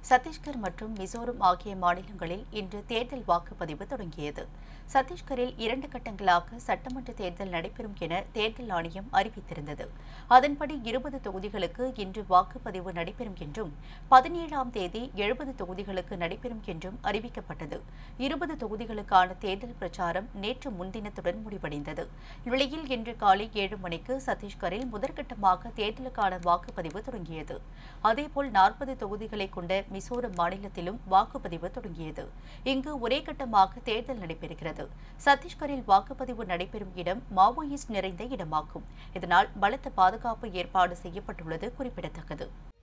சத்தீஸ்கர் மற்றும் மிசோரம் ஆகிய மாநிலங்களில் இன்று தேர்தல் வாக்குப்பதிவு தொடங்கியது சத்தீஸ்கரில் இரண்டு கட்டங்களாக சட்டமன்ற தேர்தல் நடைபெறும் என தேர்தல் ஆணையம் அறிவித்திருந்தது அதன்படி இருபது தொகுதிகளுக்கு இன்று வாக்குப்பதிவு நடைபெறும் என்றும் பதினேழாம் தேதி எழுபது தொகுதிகளுக்கு நடைபெறும் என்றும் அறிவிக்கப்பட்டது இருபது தொகுதிகளுக்கான தேர்தல் பிரச்சாரம் நேற்று முன்தினத்துடன் முடிவடைந்தது இந்நிலையில் இன்று காலை ஏழு மணிக்கு சத்தீஸ்கரில் முதற்கட்டமாக தேர்தலுக்கான வாக்குப்பதிவு தொடங்கியது அதேபோல் நாற்பது தொகுதிகளை கொண்ட மிசோரம் மாநிலத்திலும் வாக்குப்பதிவு தொடங்கியது இங்கு ஒரே கட்டமாக தேர்தல் நடைபெறுகிறது சத்தீஸ்கரில் வாக்குப்பதிவு நடைபெறும் இடம் மாவோயிஸ்ட் நிறைந்த இடமாகும் இதனால் பலத்த பாதுகாப்பு ஏற்பாடு செய்யப்பட்டுள்ளது குறிப்பிடத்தக்கது